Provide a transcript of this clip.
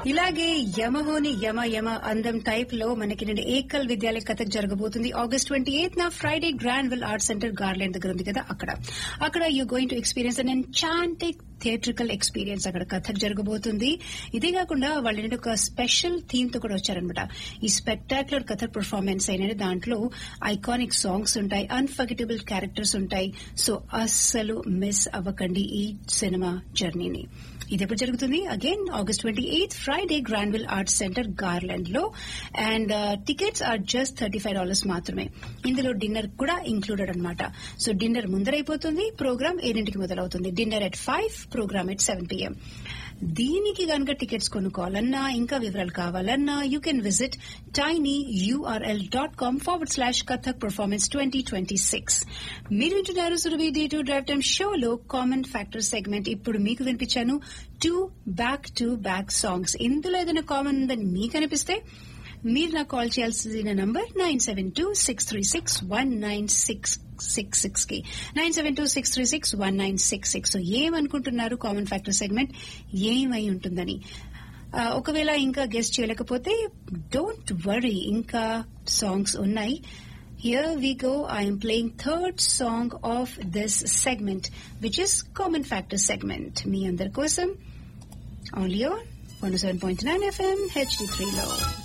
ఇలాగే యమహోని యమ యమ అందం టైప్ లో మనకి నిన్న ఏకల్ విద్యాలయ కథక్ జరగబోతుంది ఆగస్ట్ ట్వంటీ ఎయిత్ నా Friday Grand Will Art Center Garland దగ్గర ఉంది కదా అక్కడ అక్కడ you going to experience an enchanting theatrical experience అక్కడ కథక్ జరగబోతుంది ఇదే కాకుండా వాళ్ళు ఏంటంటే ఒక స్పెషల్ థీమ్ తో కూడా వచ్చారనమాట ఈ స్పెక్టాక్యులర్ కథక్ పర్ఫార్మెన్స్ అయిన దాంట్లో ఐకానిక్ సాంగ్స్ ఉంటాయి అన్ఫర్గెటబుల్ క్యారెక్టర్స్ ఉంటాయి సో అస్సలు మిస్ అవ్వకండి ఈ సినిమా జర్నీని ఇది ఎప్పుడు జరుగుతుంది again August twenty eighth Friday Grandville Arts Center Garland లో and tickets are just thirty five dollars మాత్రమే ఇందులో డిన్నర్ కూడా ఇంక్లూడెడ్ అనమాట సో డిన్నర్ ముందరైపోతుంది ప్రోగ్రామ్ ఏడింటికి మొదలవుతుంది dinner at five programme at seven PM దీనికి గనక టికెట్స్ కొనుక్కోవాలన్నా ఇంకా వివరాలు కావాలన్నా you can visit tiny URL dot com forward slash Kathak performance twenty twenty six మీరు వింటున్నారు Surabhi day to drive time షోలో కామన్ ఫ్యాక్టర్ సెగ్మెంట్ ఇప్పుడు మీకు వినిపించాను two back to back songs ఇందులో ఏదైనా కామన్ ఉందని మీకు అనిపిస్తే మీరు నాకు కాల్ చేయాల్సిన number nine seven two six three six one nine six six six కి nine seven two six three six one nine six six ఏమనుకుంటున్నారు కామన్ ఫ్యాక్టర్ సెగ్మెంట్ ఏమై ఉంటుందని ఆ, ఒకవేళ ఇంకా గెస్ట్ చేయలేకపోతే డోంట్ వరీ ఇంకా సాంగ్స్ ఉన్నాయి Here we go. I am playing third song of this segment, which is Common Factor segment. Me అందరి కోసం only on 107.9 FM HD3 లో